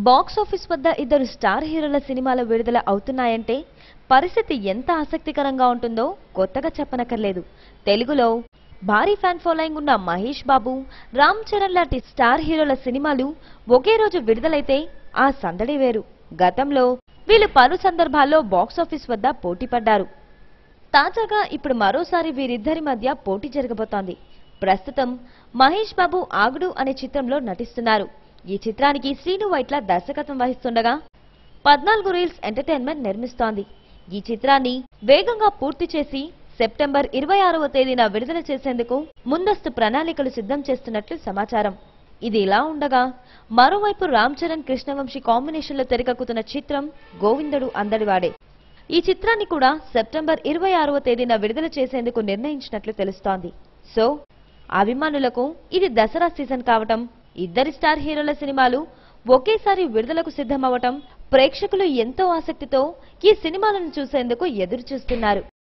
box office వద్ద ఇద్దరు star హీరోల సినిమాలు విడుదల అవుతున్నాయంటే పరిస్థితి ఎంత ఆసక్తికరంగా ఉంటుందో కొత్తగా చెప్పనక్కర్లేదు తెలుగులో భారీ ఫ్యాన్ ఫాలోయింగ్ ఉన్న మహేష్ బాబు రామ్ చరణ్ లాంటి స్టార్ హీరోల సినిమాలు ఒకే రోజు విడుదలైతే ఆ సందడి వేరు గతంలో వీళ్ళు పలు సందర్భాల్లో బాక్స్ ఆఫీస్ వద్ద పోటీ పడ్డారు తాజాగా ఇప్పుడు మరోసారి వీరిద్దరి మధ్య పోటీ జరగబోతోంది ప్రస్తుతం మహేష్ బాబు ఆగుడు అనే చిత్రంలో నటిస్తున్నారు ఈ చిత్రానికి శ్రీను వైట్ల దర్శకత్వం వహిస్తుండగా పద్నాలుగు రీల్స్ ఎంటర్టైన్మెంట్ నిర్మిస్తోంది ఈ చిత్రాన్ని వేగంగా పూర్తి చేసి సెప్టెంబర్ ఇరవై ఆరవ తేదీన విడుదల చేసేందుకు ముందస్తు ప్రణాళికలు సిద్ధం చేస్తున్నట్లు సమాచారం ఇది ఇలా ఉండగా మరోవైపు రామ్ చరణ్ కృష్ణవంశీ కాంబినేషన్లో తెరకెక్కుతున్న చిత్రం గోవిందుడు అందడివాడే ఈ చిత్రాన్ని కూడా సెప్టెంబర్ ఇరవై ఆరవ తేదీన విడుదల చేసేందుకు నిర్ణయించినట్లు తెలుస్తోంది సో అభిమానులకు ఇది దసరా సీజన్ కావటం ఇద్దరి స్టార్ హీరోల సినిమాలు ఒకేసారి విడుదలకు సిద్ధమవటం ప్రేక్షకులు ఎంతో ఆసక్తితో ఈ సినిమాలను చూసేందుకు ఎదురు చూస్తున్నారు